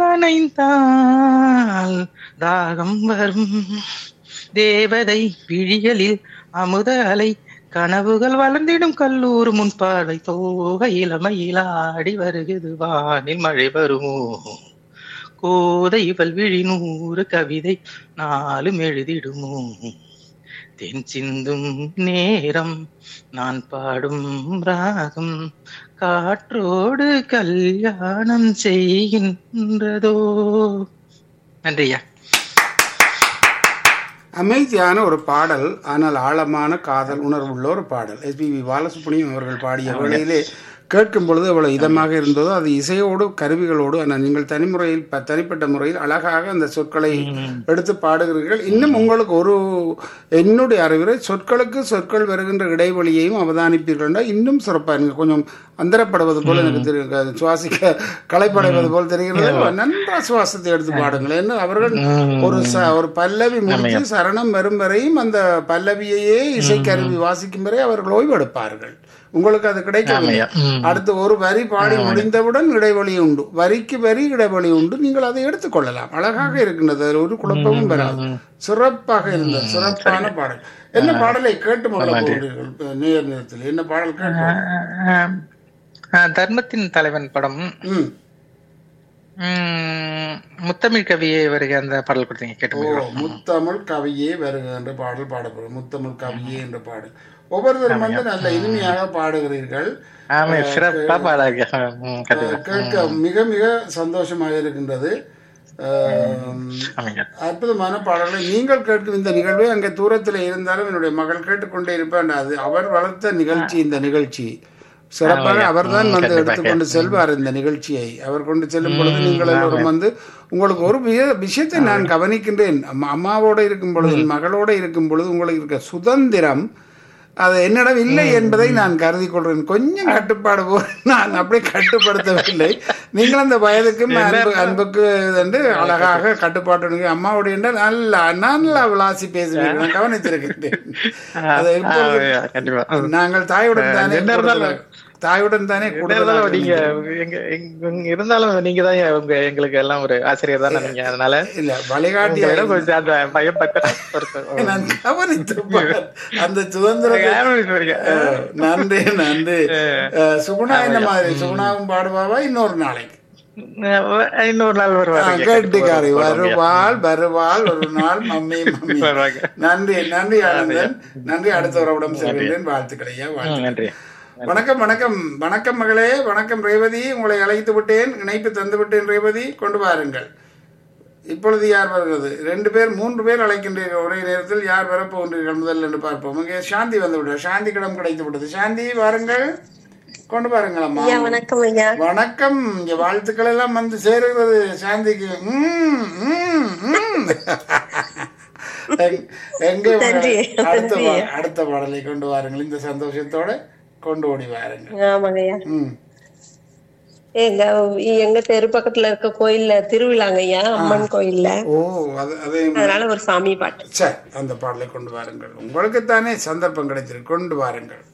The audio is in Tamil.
நனைந்தால் தாகம் வரும் தேவதை விழிகளில் அமுத அலை கனவுகள் வளர்ந்திடும் கல்லூர் முன்பார்வை தோக இளமையிலாடி வருகிறது வானில் மழை வருமோ கோதை இவள் விழி நூறு கவிதை நாளும் எழுதிடுமோ தென் சிந்தும் நேரம் நான் பாடும் ராகம் காற்றோடு கல்யாணம் செய்கின்றதோ நன்றியா அமைதியான ஒரு பாடல் ஆனால் ஆழமான காதல் உணர்வுள்ள ஒரு பாடல் எஸ்பிபி பாலசுப்ரமணியம் அவர்கள் பாடிய வேளையிலே கேட்கும் பொழுது அவ்வளவு இதமாக இருந்ததோ அது இசையோடு கருவிகளோடு ஆனால் நீங்கள் தனிமுறையில் ப- தனிப்பட்ட முறையில் அழகாக அந்த சொற்களை எடுத்து பாடுகிறீர்கள் இன்னும் உங்களுக்கு ஒரு என்னுடைய அறிவுரை சொற்களுக்கு சொற்கள் வருகின்ற இடைவெளியையும் அவதானிப்பீர்கள் என்றால் இன்னும் சிறப்பாக எனக்கு கொஞ்சம் அந்தரப்படுவது போல எனக்கு தெரியும் அது சுவாசிக்க களைப்படைவது போல் தெரிகிறது நன்றா சுவாசத்தை எடுத்து பாடுங்கள் என்ன அவர்கள் ஒரு ச ஒரு பல்லவி முடித்து சரணம் வரும் வரையும் அந்த பல்லவியையே இசைக்கருவி வாசிக்கும் வரை அவர்கள் ஓய்வெடுப்பார்கள் உங்களுக்கு அது கிடைக்கவில்லை ஆமாய்யா. ம். அடுத்து ஒரு வரி பாடி முடிந்தவுடன் இடைவெளி உண்டு வரிக்கு வரி இடைவெளி உண்டு நீங்கள் அதை எடுத்துக்கொள்ளலாம் அழகாக இருக்கின்றது அதில் ஒரு குழப்பமும் வராது சிறப்பாக இருந்தது சிறப்பான பாடல் என்ன பாடலை கேட்டு மகள போகிறீர்கள் நேர் நேரத்தில் என்ன பாடல் கேட்டு ஆஹ் ஆஹ் தர்மத்தின் தலைவன் படம் ம் உம், முத்தமிழ் கவியே வருக அந்த பாடல் கொடுத்தீங்க ஓ கேட்டு முத்தமிழ் கவியே வருக என்ற பாடல் பாடப்படும் முத்தமிழ் கவியே என்ற பாடல் ஒவ்வொருத்தரும் வந்து நல்ல இனிமையாக பாடுகிறீர்கள் ஆமா சிறப்பா பாடாங்க உம், கண்டிப்பா கேட்க மிக மிக சந்தோஷமாக இருக்கின்றது ஆம், ஆமாங்க அற்புதமான பாடல்களை நீங்கள் கேட்கும் இந்த நிகழ்வை அங்கே தூரத்தில் இருந்தாலும் என்னுடைய மகள் கேட்டுக்கொண்டே இருப்பான் அது அவர் வளர்த்த நிகழ்ச்சி இந்த நிகழ்ச்சி சிறப்பாக அவர்தான் வந்து எடுத்துக்கொண்டு செல்வார் இந்த நிகழ்ச்சியை அவர் கொண்டு செல்லும் பொழுது நீங்கள் எல்லோரும் வந்து உங்களுக்கு ஒரு விஷய- விஷயத்தை நான் கவனிக்கின்றேன் அம்மா அம்மாவோடு இருக்கும் பொழுது என் மகளோடு இருக்கும் பொழுது உங்களுக்கு இருக்க சுதந்திரம் அது என்னிடம் இல்லை என்பதை நான் கருதி கொள்றேன் கொஞ்சம் கட்டுப்பாடு போல் நான் அப்படியே கட்டுப்படுத்தவில்லை நீங்கள் அந்த வயதுக்கும் அன்பு அன்புக்கு வந்து அழகாக கட்டுப்பாட்டு அம்மாவுடைய என்றால் நல்லா நல்லா விளாசி பேசுவீர்கள் நான் கவனித்திருக்கின்றேன் அதை இப்பொழுது கண்டிப்பா நாங்கள் தாயுடன் தானே என்ன இருந்தாலும் கூடுதலாக- தாயுடன் தானே என்ன கூடுதலாக இருந்தாலும் நீங்க எங்க எங்க- எங்க இருந்தாலும் நீங்க தான் உங்க எங்களுக்கு எல்லாம் ஒரு ஆசிரியர் தானே நீங்க அதனால இல்ல வழிகாட்டி உங்களிடம் கொஞ்சம் அந்த பயப்பட்ட ஒரு நான் கவனித்து பார். அந்த சுதந்திர நன்றி நன்றி அஹ், சுகுணா என்ன மாதிரி சுகுணாவும் பாடுவாவா இன்னொரு நாளைக்கு இன்னொரு நாள் வருவாங்க கட்டிக்காரி வருவாள் வருவாள் ஒரு நாள் மம்மி மம்மி வருவாங்க. நன்றி நன்றி ஆனந்தன் நன்றி அடுத்த உறவிடம் செல்கின்றேன் வாழ்த்துக்கள் ஐயா வாழ்த்துக்கள் நன்றி வணக்கம் வணக்கம் வணக்கம் மகளே வணக்கம் ரேவதி உங்களை அழைத்து விட்டேன் இணைப்பு தந்து விட்டேன் ரேவதி கொண்டு வாருங்கள் இப்பொழுது யார் வருகிறது ரெண்டு பேர் மூன்று பேர் அழைக்கின்றீர்கள் ஒரே நேரத்தில் யார் வரப்போகின்றீர்கள் முதல் என்று பார்ப்போம் இங்கே சாந்தி வந்து விட்டார் சாந்தி கிடம் கிடைத்து விட்டது சாந்தி வாருங்கள் கொண்டு வாருங்கள் அம்மா ஐயா வணக்கம் ஐயா வணக்கம் இங்க வாழ்த்துக்கள் எல்லாம் வந்து சேருகிறது சாந்திக்கு ம், ம், ம். எங்- எங்கே நன்றி, அடுத்த நன்றி. பா- அடுத்த பாடலை கொண்டு வாருங்கள் இந்த சந்தோஷத்தோட கொண்டு ஓடி வாருங்கள் ஆமாங்க ஐயா ம் எங்க எங்க தெரு பக்கத்துல இருக்க கோயில்ல திருவிழாங்க ஐயா அம்மன் கோயில்ல ஓ அது அதே அதனால ஒரு சாமி பாட்டு சரி அந்த பாடலை கொண்டு வாருங்கள் உங்களுக்குத்தானே சந்தர்ப்பம் கிடைச்சிருக்கு கொண்டு வாருங்கள்